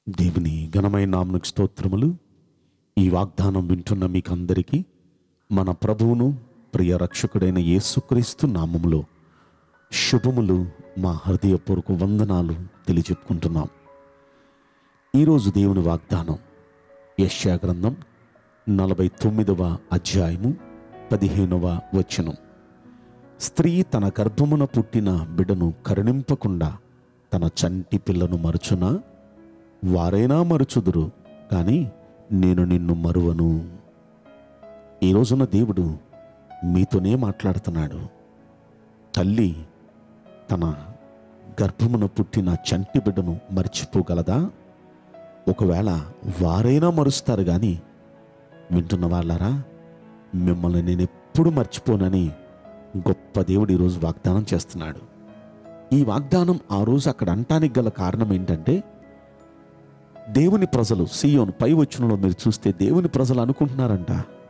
దేవుని ఘనమైన నామకు స్తోత్రములు ఈ వాగ్దానం వింటున్న మీకందరికీ మన ప్రభువును ప్రియ రక్షకుడైన యేసుక్రీస్తు నామములో శుభములు మా హృదయపూర్వక వందనాలు తెలియజెప్పుకుంటున్నాం ఈరోజు దేవుని వాగ్దానం యెషయా గ్రంథం నలభై తొమ్మిదవ అధ్యాయము పదిహేనవ వచనం స్త్రీ తన గర్భమున పుట్టిన బిడ్డను కరుణింపకుండా తన చంటి పిల్లను మరుచునా వారైనా మరుచుదురు కానీ నేను నిన్ను మరువను ఈ రోజున దేవుడు మీతోనే మాట్లాడుతున్నాడు తల్లి తన గర్భమున పుట్టిన చంటి బిడ్డను మర్చిపోగలదా ఒకవేళ వారైనా మరుస్తారు కానీ వింటున్న వాళ్ళారా మిమ్మల్ని నేను ఎప్పుడు మర్చిపోనని గొప్ప దేవుడు ఈరోజు వాగ్దానం చేస్తున్నాడు ఈ వాగ్దానం ఆ రోజు అక్కడ అంటానికి గల కారణం ఏంటంటే దేవుని ప్రజలు సియోను పై వచనంలో మీరు చూస్తే దేవుని ప్రజలు అనుకుంటున్నారంట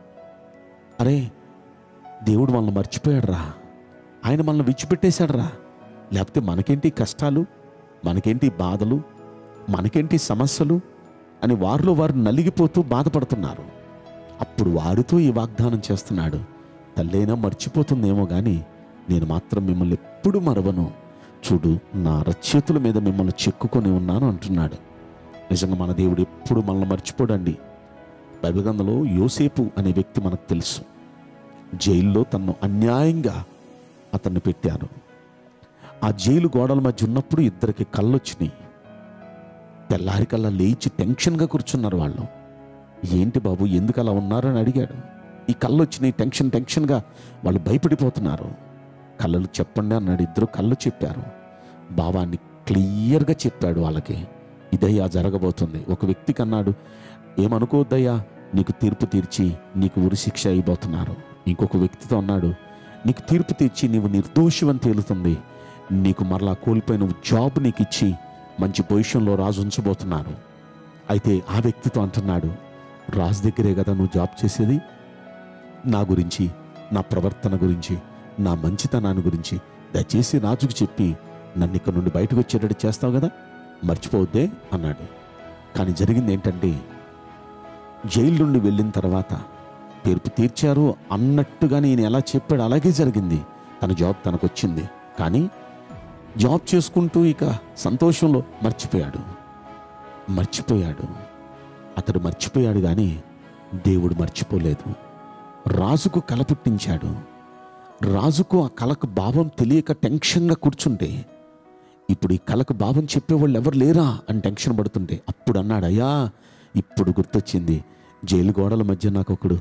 అరే దేవుడు మనల్ని మర్చిపోయాడురా ఆయన మనల్ని విడిచిపెట్టేశాడురా లేకపోతే మనకేంటి కష్టాలు మనకేంటి బాధలు మనకేంటి సమస్యలు అని వారిలో వారు నలిగిపోతూ బాధపడుతున్నారు అప్పుడు వారితో ఈ వాగ్దానం చేస్తున్నాడు తల్లైనా మర్చిపోతుందేమో కానీ నేను మాత్రం మిమ్మల్ని ఎప్పుడు మరవను చూడు నా రచేతుల మీద మిమ్మల్ని చెక్కుకొని ఉన్నాను అంటున్నాడు నిజంగా మన దేవుడు ఎప్పుడు మనల్ని మర్చిపోడండి బైబిల్ గ్రంథంలో యోసేపు అనే వ్యక్తి మనకు తెలుసు జైల్లో తన్ను అన్యాయంగా అతన్ని పెట్టారు ఆ జైలు గోడల మధ్య ఉన్నప్పుడు ఇద్దరికి కళ్ళు వచ్చినాయి తెల్లారి కల్లా లేచి టెన్షన్గా కూర్చున్నారు వాళ్ళు ఏంటి బాబు ఎందుకు అలా ఉన్నారు అని అడిగాడు ఈ కళ్ళు వచ్చినాయి టెన్షన్ టెన్షన్గా వాళ్ళు భయపడిపోతున్నారు కళ్ళలు చెప్పండి అన్నాడు ఇద్దరు కళ్ళు చెప్పారు భావాన్ని క్లియర్గా చెప్పాడు వాళ్ళకి ఇదయ్యా జరగబోతుంది ఒక వ్యక్తికి అన్నాడు ఏమనుకోవద్దయ్యా నీకు తీర్పు తీర్చి నీకు ఉరి శిక్ష అయిపోతున్నారు ఇంకొక వ్యక్తితో అన్నాడు నీకు తీర్పు తీర్చి నీవు నిర్దోషివని తేలుతుంది నీకు మరలా కోల్పోయిన జాబ్ నీకు ఇచ్చి మంచి పొజిషన్లో రాజు ఉంచబోతున్నారు అయితే ఆ వ్యక్తితో అంటున్నాడు రాజు దగ్గరే కదా నువ్వు జాబ్ చేసేది నా గురించి నా ప్రవర్తన గురించి నా మంచితనాన్ని గురించి దయచేసి రాజుకు చెప్పి నన్ను ఇక్కడ నుండి బయటకు వచ్చేటట్టు చేస్తావు కదా మర్చిపోవద్దే అన్నాడు కానీ జరిగింది ఏంటంటే జైలు నుండి వెళ్ళిన తర్వాత తీర్పు తీర్చారు అన్నట్టుగా ఈయన ఎలా చెప్పాడు అలాగే జరిగింది తన జాబ్ తనకు వచ్చింది కానీ జాబ్ చేసుకుంటూ ఇక సంతోషంలో మర్చిపోయాడు మర్చిపోయాడు అతడు మర్చిపోయాడు కానీ దేవుడు మర్చిపోలేదు రాజుకు కల పుట్టించాడు రాజుకు ఆ కళకు భావం తెలియక టెన్షన్గా కూర్చుంటే ఇప్పుడు ఈ కళకు భావం చెప్పేవాళ్ళు ఎవరు లేరా అని టెన్షన్ పడుతుంటే అప్పుడు అన్నాడు అయ్యా ఇప్పుడు గుర్తొచ్చింది జైలు గోడల మధ్య నాకు ఒకడు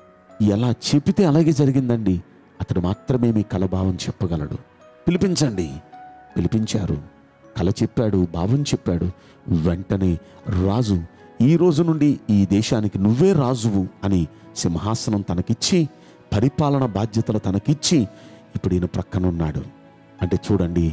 ఎలా చెబితే అలాగే జరిగిందండి అతడు మాత్రమే మీ కళ భావం చెప్పగలడు పిలిపించండి పిలిపించారు కళ చెప్పాడు భావం చెప్పాడు వెంటనే రాజు ఈ రోజు నుండి ఈ దేశానికి నువ్వే రాజువు అని సింహాసనం తనకిచ్చి పరిపాలన బాధ్యతలు తనకిచ్చి ఇప్పుడు ఈయన ప్రక్కన ఉన్నాడు అంటే చూడండి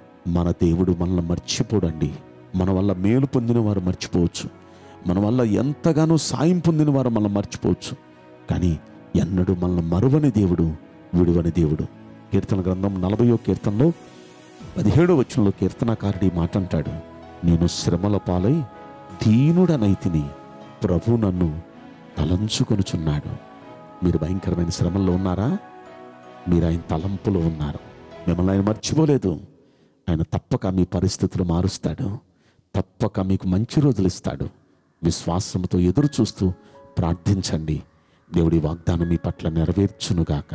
మన దేవుడు మనల్ని మర్చిపోడండి మన వల్ల మేలు పొందిన వారు మర్చిపోవచ్చు మన వల్ల ఎంతగానో సాయం పొందిన వారు మనల్ని మర్చిపోవచ్చు కానీ ఎన్నడూ మనల్ని మరువని దేవుడు విడువని దేవుడు కీర్తన గ్రంథం నలభయో కీర్తనలో పదిహేడో వచనంలో కీర్తనాకారుడు ఈ మాట అంటాడు నేను శ్రమల పాలై దీనుడనైతిని ప్రభు నన్ను తలంచుకొనుచున్నాడు మీరు భయంకరమైన శ్రమల్లో ఉన్నారా మీరు ఆయన తలంపులో ఉన్నారు మిమ్మల్ని ఆయన మర్చిపోలేదు ఆయన తప్పక మీ పరిస్థితులు మారుస్తాడు తప్పక మీకు మంచి రోజులు ఇస్తాడు విశ్వాసంతో ఎదురు చూస్తూ ప్రార్థించండి దేవుడి వాగ్దానం మీ పట్ల నెరవేర్చునుగాక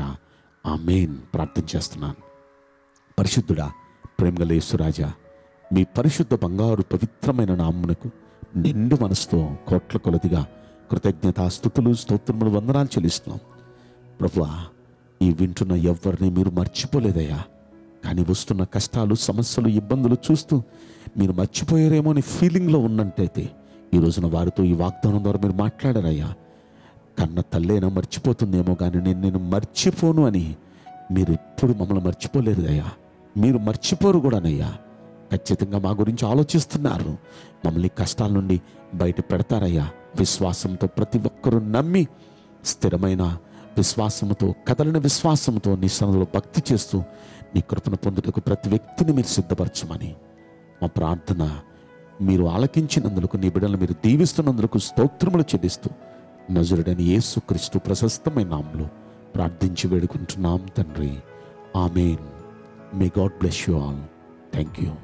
ఆమెన్ ప్రార్థన చేస్తున్నాను పరిశుద్ధుడా ప్రేమగలేసురాజా మీ పరిశుద్ధ బంగారు పవిత్రమైన నామ్మునకు నిండు మనసుతో కోట్ల కొలదిగా కృతజ్ఞతాస్థుతులు స్తోత్రములు వందనాలు చెల్లిస్తున్నాం ప్రభువా ఈ వింటున్న ఎవరిని మీరు మర్చిపోలేదయ్యా కానీ వస్తున్న కష్టాలు సమస్యలు ఇబ్బందులు చూస్తూ మీరు మర్చిపోయారేమో అని ఫీలింగ్లో ఉన్నట్టయితే ఈ రోజున వారితో ఈ వాగ్దానం ద్వారా మీరు మాట్లాడారయ్యా కన్న తల్లేనా మర్చిపోతుందేమో కానీ నేను నేను మర్చిపోను అని మీరు ఎప్పుడు మమ్మల్ని మర్చిపోలేరు అయ్యా మీరు మర్చిపోరు కూడానయ్యా ఖచ్చితంగా మా గురించి ఆలోచిస్తున్నారు మమ్మల్ని కష్టాల నుండి బయట పెడతారయ్యా విశ్వాసంతో ప్రతి ఒక్కరూ నమ్మి స్థిరమైన విశ్వాసంతో కదలిన విశ్వాసంతో నీ సన్నిధిలో భక్తి చేస్తూ నీ కృపను పొందుటకు ప్రతి వ్యక్తిని మీరు సిద్ధపరచమని మా ప్రార్థన మీరు ఆలకించినందుకు నీ బిడ్డలు మీరు దీవిస్తున్నందుకు స్తోత్రములు చెల్లిస్తూ నజరుడైన యేసుక్రీస్తు ప్రశస్తమైన నామంలో ప్రార్థించి వేడుకుంటున్నాం తండ్రి amen may God bless you all thank you